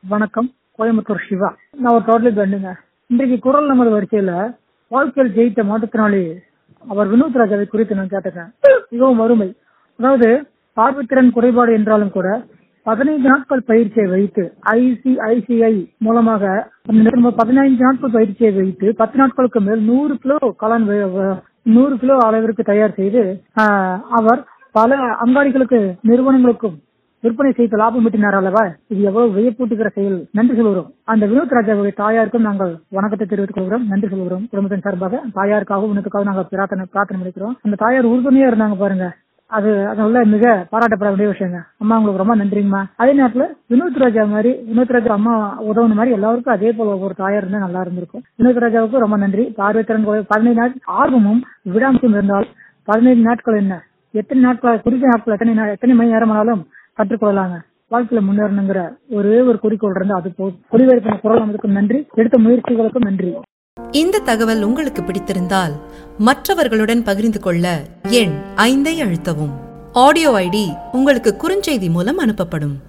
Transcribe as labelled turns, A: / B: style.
A: வணக்கம் கோயம்புத்தூர் சிவா நான் ஒரு டோட்டலி பெண்டுங்க இன்றைக்கு குரல் நமது வரிசையில வாழ்க்கையில் ஜெயித்த மாற்றுத்திறனாளி அவர் வினோத் ராஜாவை குறித்து நான் கேட்டுக்கேன் மிகவும் அருமை அதாவது பார்வைத்திறன் குறைபாடு என்றாலும் கூட பதினைந்து நாட்கள் பயிற்சியை வைத்து ஐசிஐசிஐ மூலமாக பதினைந்து நாட்கள் பயிற்சியை வைத்து பத்து நாட்களுக்கு மேல் நூறு கிலோ காளான் வே- வே- நூறு கிலோ அளவிற்கு தயார் செய்து ஆஹ், அவர் பல அங்காடிகளுக்கு நிறுவனங்களுக்கும் விற்பனை செய்து லாபம் ஈட்டினார் அல்லவா இது எவ்வளவு வியப்பூட்டுகிற செயல் நன்றி சொல்கிறோம் அந்த வினோத் ராஜாவுடைய தாயாருக்கும் நாங்கள் வணக்கத்தை தெரிவித்துக் கொள்கிறோம் நன்றி சொல்கிறோம் குடும்பத்தின் சார்பாக தாயாருக்காகவும் உனக்காகவும் நாங்கள் பிரார்த்தனை பிரார்த்தனை பண்ணிக்கிறோம் அந்த தாயார் உறுதுணையா இருந்தாங்க பாருங்க அது அதனால மிக பாராட்டப்பட வேண்டிய விஷயங்க அம்மா உங்களுக்கு ரொம்ப நன்றிங்கம்மா அதே நேரத்துல வினோத் ராஜா மாதிரி வினோத் ராஜா அம்மா உதவுன மாதிரி எல்லாருக்கும் அதே போல ஒரு தாயார் இருந்தா நல்லா இருந்திருக்கும் வினோத் ராஜாவுக்கு ரொம்ப நன்றி பார்வைத்திறன் குறை- பதினைந்து நாள் ஆர்வமும் விடாமலும் இருந்தால் பதினைந்து நாட்கள் என்ன எத்தனை நாட்கள் குறித்த நாட்கள் எத்தனை நா- எத்தனை மணி நேரம் ஆனாலும் கற்றுக்கொள்ளலாங்க வாழ்க்கையில முன்னேறணுங்கிற ஒரே ஒரு குறிக்கோள் இருந்தா அது போதும் குடிவரப்பின குரல் நமக்கு நன்றி எடுத்த முயற்சிகளுக்கும் நன்றி
B: இந்த தகவல் உங்களுக்கு பிடித்திருந்தால் மற்றவர்களுடன் பகிர்ந்து கொள்ள எண் ஐந்தை அழுத்தவும் ஆடியோ ஐடி உங்களுக்கு குறுஞ்செய்தி மூலம் அனுப்பப்படும்